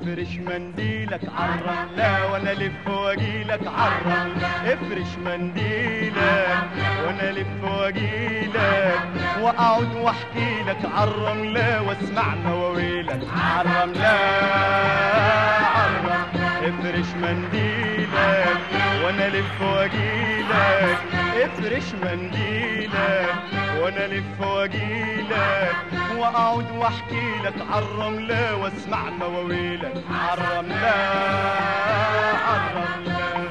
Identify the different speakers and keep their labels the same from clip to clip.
Speaker 1: افرش منديلك عالرملة وانا الف واجيلك عالرملة افرش منديلك وانا الف واجيلك واقعد واحكي لك عالرملة واسمع مواويلك عالرملة عالرملة افرش منديلك وانا الف واجيلك افرش منديلك وانا الف واجيلك واقعد واحكي لك عالرملة واسمع مواويلك عالرملة عالرملة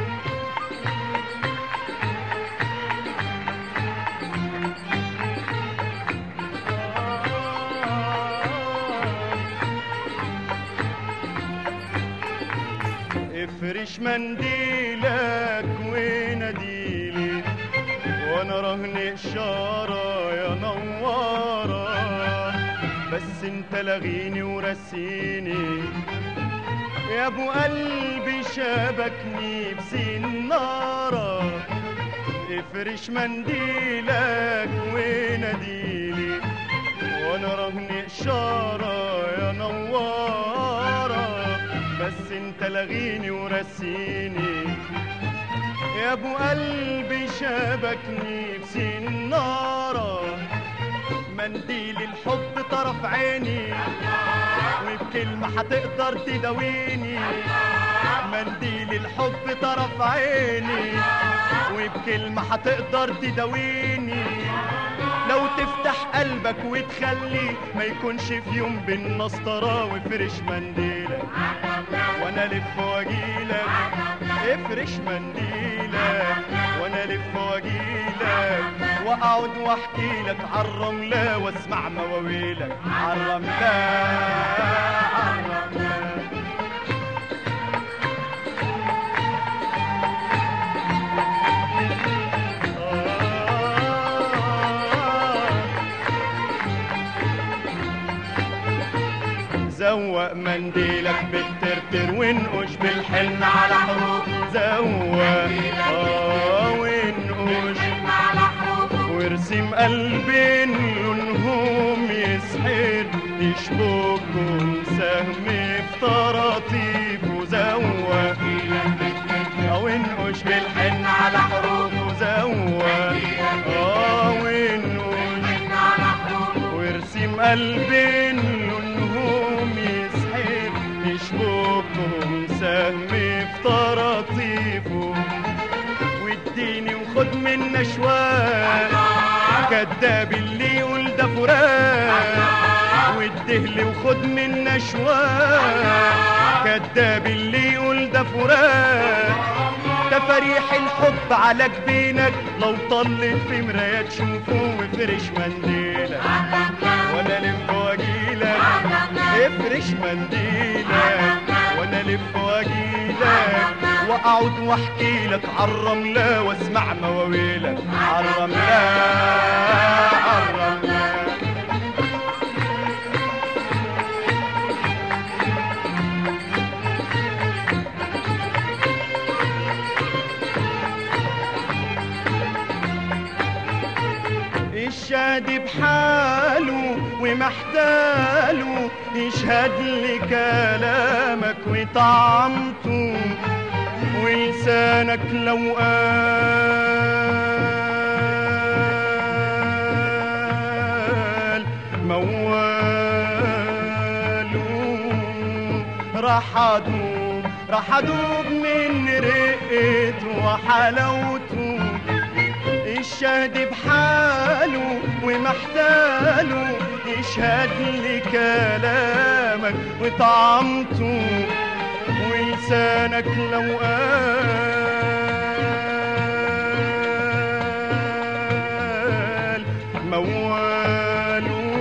Speaker 1: افرش منديلك وناديلي وانا رهن اشاره يا نواره بس انت لغيني ورسيني يا ابو قلبي شبكني بسناره افرش منديلك وناديلي وانا رهن اشاره يا نواره بس انت لغيني ورسيني يا ابو قلبي شبكني بسناره منديل الحب طرف عيني وبكلمة هتقدر تداويني منديل الحب طرف عيني وبكلمة هتقدر تداويني لو تفتح قلبك وتخلي ما يكونش في يوم بالمسطرة وفرش منديلك وانا الف واجيلك افرش منديلك وانا الف واجيلك واقعد واحكي لك عالرملة واسمع مواويلك عالرملة عالرملة زوق منديلك بالترتر وانقش بالحلم على حروف زوق اه وانقش وارسم قلبين لونهم يسحر يشبكهم سهم في طراطيف وزوق او انقش بالحن على حروف وزوق اه وانقش وارسم قلبين لونهم يسحر يشبكهم سهم في طراطيفه واديني وخد منا شوال كداب اللي يقول ده فراق وادهلي وخد منا شوال كداب اللي يقول ده فراق تفاريح الحب على جبينك لو طلت في مراية تشوفه وفرش منديلك وانا الف واجيلك افرش منديلك وانا الف واجيلك واقعد واحكي لك عالرملة واسمع مواويلك عالرملة عالرملة الشاد بحاله ومحتاله يشهد لي كلامك وطعمته ولسانك لو قال موالو راح ادوب راح ادوب من رقته وحلاوته الشهد بحاله ومحتاله يشهد لي كلامك وطعمته ولسانك لو قال موالو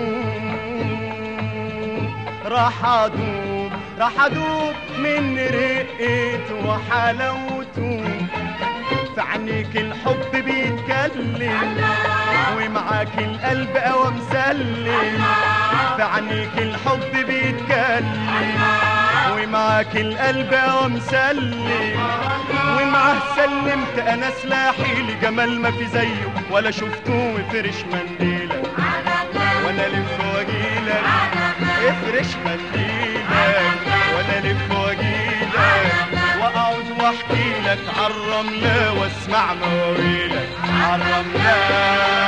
Speaker 1: راح ادوب راح ادوب من رقته وحلاوته في عينيك الحب بيتكلم ومعاك القلب قوى مسلم في عينيك الحب بيتكلم ومعاك القلب قوى مسلم ومعاه سلمت انا سلاحي لجمال ما في زيه ولا شفته وفرش منديلك وانا الف واجيلك افرش منديلك وانا عالرملة واسمع مواويلك عالرملة